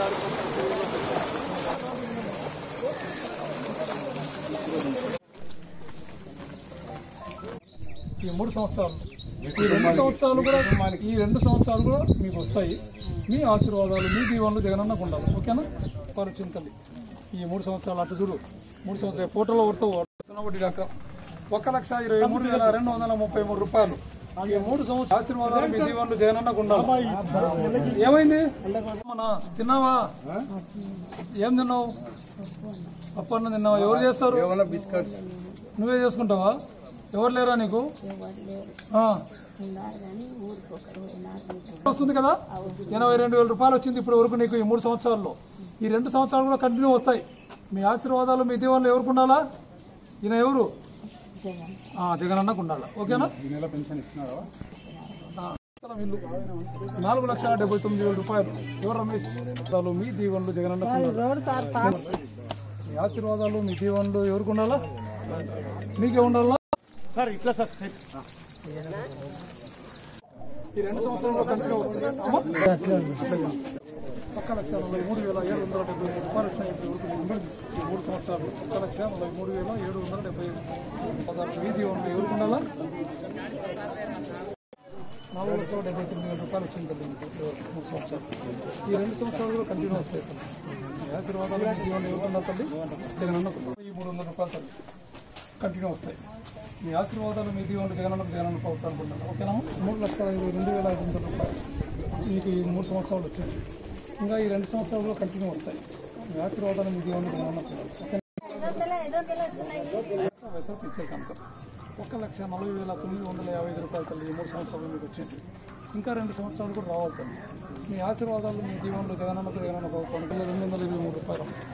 ఈ మూడు సంవత్సరాలు ఈ రెండు సంవత్సరాలు కూడా ఈ రెండు సంవత్సరాలు కూడా మీకు వస్తాయి మీ ఆశీర్వాదాలు మీ దీవెనలు జగనన్నకు ఉండాలి ఓకేనా వారు చింతలు ఈ మూడు సంవత్సరాలు అటు చూడు మూడు సంవత్సరాలు ఫోటోలో కొడుతూ వడ్డీ దాకా ఒక లక్ష ఇరవై మూడు వేల రెండు వందల ముప్పై మూడు రూపాయలు ఈ మూడు సంవత్సరాలు ఆశీర్వాదాలు మీ దీవెనలు జగనన్నకు ఉండాలి ఏమైంది అమ్మనా, తిన్నావా ఏం తిన్నావు పప్పన్న తిన్నావా ఎవరు చేస్తారు ఏమన్నా బిస్కెట్స్ నువ్వే చేసుకుంటావా ఎవరు లేరా నీకు ఆ. వస్తుంది కదా ఎనభై రెండు వేల రూపాయలు వచ్చింది ఇప్పటి వరకు నీకు ఈ మూడు సంవత్సరాల్లో ఈ రెండు సంవత్సరాలు కూడా కంటిన్యూ వస్తాయి మీ ఆశీర్వాదాలు మీ దీవెనలు ఎవరికి ఉండాలా ఈయన ఎవరు ఆ, జగన్ అన్నకు ఉండాలా ఓకేనా ఈ నెల పెన్షన్ ఇచ్చినారా ఆ, స్థలం ఇల్లు నాలుగు లక్షల డెబ్బై తొమ్మిది వేల రూపాయలు ఎవరు రమేష్ ఆశీర్వాదాలు మీ దీవెనలు జగన్ అన్నకు మీ ఆశీర్వాదాలు మీ దీవెనలు ఎవరికి ఉండాలా మీకే ఉండాలా సార్ ఇట్లా సార్ ఈ రెండు సంవత్సరాల్లో కంటిన్యూ వస్తుంది అమ్మా? ఒక్క లక్ష నలభై మూడు వేల ఏడు వందల డెబ్బై ఐదు రూపాయలు వచ్చినాయి ఇప్పుడు వరకు నెంబర్ ఈ మూడు సంవత్సరాలు ఒక్క లక్ష నలభై మూడు వేల ఏడు వందల డెబ్బై ఐదు పదహారు వీధి ఉంది ఎవరికి ఉండాలా నాలుగు లక్షల డెబ్బై తొమ్మిది వేల రూపాయలు వచ్చింది తల్లి మీకు ఇప్పుడు వరకు మూడు సంవత్సరాలు ఈ రెండు సంవత్సరాలు కూడా కంటిన్యూ వస్తాయి తల్లి మీ ఆశీర్వాదాలు మీ జీవనం ఎవరికి ఉండాలి తల్లి జగనన్నకు ఈ మూడు వందల రూపాయలు తల్లి కంటిన్యూ వస్తాయి మీ ఆశీర్వాదాలు మీ దీవెనలు జగనన్న జగనన్న ప్రభుత్వం అనుకుంటున్నాను ఓకేనా మూడు లక్షల ఇరవై రెండు వేల ఐదు వందల రూపాయలు మీకు ఈ మూడు సంవత్సరాలు వచ్చింది ఇంకా ఈ రెండు సంవత్సరాలు కూడా కంటిన్యూ వస్తాయి మీ ఆశీర్వాదాలు మీ దీవెనలు జగనన్న ఓకే వైఎస్ఆర్ పిక్చర్ కనుక ఒక లక్ష నలభై వేల తొమ్మిది వందల యాభై ఐదు రూపాయలు తల్లి ఈ మూడు సంవత్సరాలు మీకు వచ్చింది ఇంకా రెండు సంవత్సరాలు కూడా రావాలి తల్లి మీ ఆశీర్వాదాలు మీ దీవెనలు జగనన్నకు జగనన్న ప్రభుత్వానికి రెండు వందల ఇరవై మూడు రూపాయలు